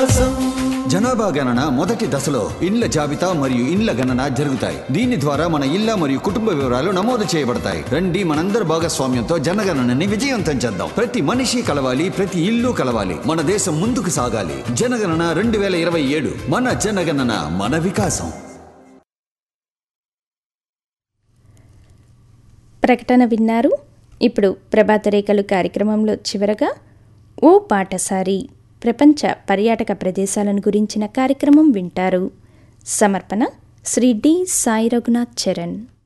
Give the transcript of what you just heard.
జనాభా గణన మొదటి దశలో ఇండ్ల జాబితా మరియు ఇండ్ల గణన జరుగుతాయి దీని ద్వారా మన ఇళ్ల మరియు కుటుంబ వివరాలు నమోదు చేయబడతాయి రండి మనందరి భాగస్వామ్యంతో జనగణనని విజయవంతం చేద్దాం ప్రతి మనిషి కలవాలి ప్రతి ఇల్లు కలవాలి మన దేశం ముందుకు సాగాలి జనగణన రెండు వేల ఇరవై ఏడు మన జనగణన మన వికాసం ప్రకటన విన్నారు ఇప్పుడు ప్రభాత రేఖలు కార్యక్రమంలో చివరగా ఓ పాటసారి ప్రపంచ పర్యాటక ప్రదేశాలను గురించిన కార్యక్రమం వింటారు సమర్పణ శ్రీ డి సాయి రఘునాథ్ చరణ్